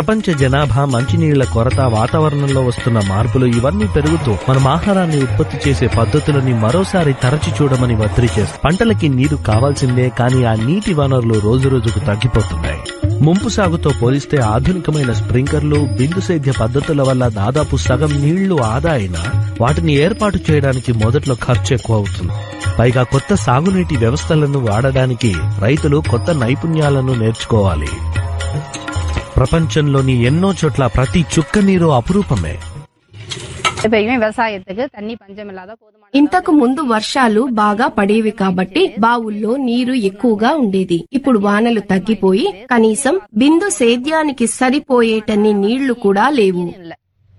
ప్రపంచ జనాభా మంచినీళ్ల కొరత వాతావరణంలో వస్తున్న మార్పులు ఇవన్నీ పెరుగుతూ మనం ఆహారాన్ని ఉత్పత్తి చేసే పద్ధతులని మరోసారి తరచి చూడమని వత్తిడి చేస్తాం పంటలకి నీరు కావాల్సిందే కానీ ఆ నీటి వనరులు రోజు రోజుకు తగ్గిపోతున్నాయి ముంపు సాగుతో పోలిస్తే ఆధునికమైన స్ప్రింకర్లు బిందు సేద్య పద్ధతుల వల్ల దాదాపు సగం నీళ్లు ఆదా అయినా వాటిని ఏర్పాటు చేయడానికి మొదట్లో ఖర్చు ఎక్కువ అవుతుంది పైగా కొత్త సాగునీటి వ్యవస్థలను వాడడానికి రైతులు కొత్త నైపుణ్యాలను నేర్చుకోవాలి ప్రపంచంలోని ఎన్నో చోట్ల ప్రతి చుక్క నీరు అపురూపమే எப்பயுமே விவசாயத்துக்கு தண்ணி பஞ்சம் இல்லாத போதுமான ఇంతకు ముందు వర్షాలు బాగా పడేవి కాబట్టి బావుల్లో నీరు ఎక్కువగా ఉండేది ఇప్పుడు వానలు తగ్గిపోయి కనీసం బిందు సేద్యానికి సరిపోయేటన్ని నీళ్లు కూడా లేవు இல்ல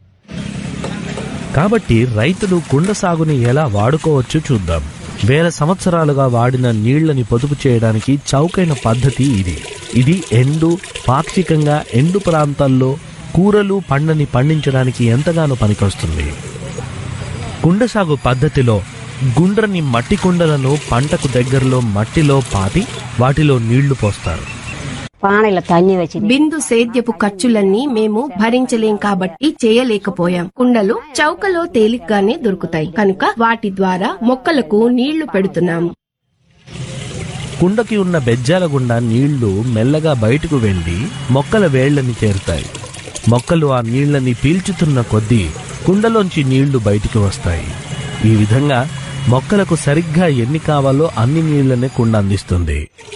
కాబట్టి రైతులు కుండ సాగుని ఎలా వాడుకోవచ్చో చూద్దాం వేల సంవత్సరాలుగా వాడిన నీళ్లని పొదుపు చేయడానికి చౌకైన పద్ధతి ఇది ఇది ఎండు పాక్షికంగా ఎండు ప్రాంతాల్లో కూరలు పండ్లని పండించడానికి ఎంతగానో పనికొస్తుంది కుండ సాగు పద్ధతిలో గుండ్రని మట్టి కుండలను పంటకు దగ్గరలో మట్టిలో పాతి వాటిలో నీళ్లు పోస్తారు பானையில தண்ணி வச்சு బిందు సేద్యపు ఖర్చులన్నీ మేము భరించలేం కాబట్టి చేయలేకపోయాం కుండలు చౌకలో తేలిగ్గానే దొరుకుతాయి కనుక వాటి ద్వారా మొక్కలకు నీళ్లు పెడుతున్నాము కుండకి ఉన్న బెజ్జాల గుండా నీళ్లు మెల్లగా బయటకు వెళ్లి మొక్కల వేళ్లని చేరుతాయి మొక్కలు ఆ నీళ్లని పీల్చుతున్న కొద్దీ కుండలోంచి నీళ్లు బయటికి వస్తాయి ఈ విధంగా మొక్కలకు సరిగ్గా ఎన్ని కావాలో అన్ని నీళ్లనే కుండ అందిస్తుంది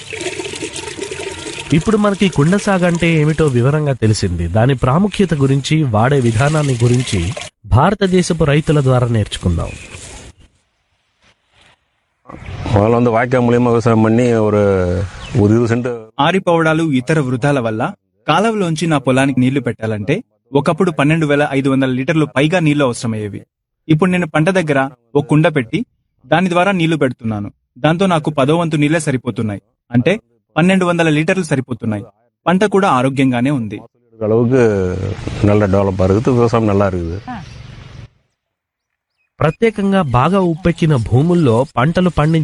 ఇప్పుడు మనకి కుండ సాగంటే ఏమిటో వివరంగా తెలిసింది దాని ప్రాముఖ్యత గురించి వాడే విధానాన్ని గురించి భారతదేశపు రైతుల ద్వారా నేర్చుకుందాం முதல்ல வந்து வாய்க்கால் மூலியமா விவசாயம் பண்ணி ஒரு ஒரு இருபது சென்ட் ఆరిపోవడాలు ఇతర వృధాల వల్ల కాలవలోంచి నా పొలానికి నీళ్లు పెట్టాలంటే ఒకప్పుడు పన్నెండు వేల ఐదు వందల లీటర్లు పైగా నీళ్లు అవసరమయ్యేవి ఇప్పుడు నేను పంట దగ్గర ఒక కుండ పెట్టి దాని ద్వారా నీళ్లు పెడుతున్నాను దాంతో నాకు పదో వంతు నీళ్లే సరిపోతున్నాయి అంటే పన్నెండు వందల లీటర్లు సరిపోతున్నాయి పంట కూడా ఆరోగ్యంగానే ఉంది எடுக்கிற அளவுக்கு நல்ல டெவலப்பாக இருக்குது விவசாயம் நல்லா இருக்குது ప్రత్యేకంగా బాగా ఉప్పెక్కిన భూముల్లో పంటలు పండించ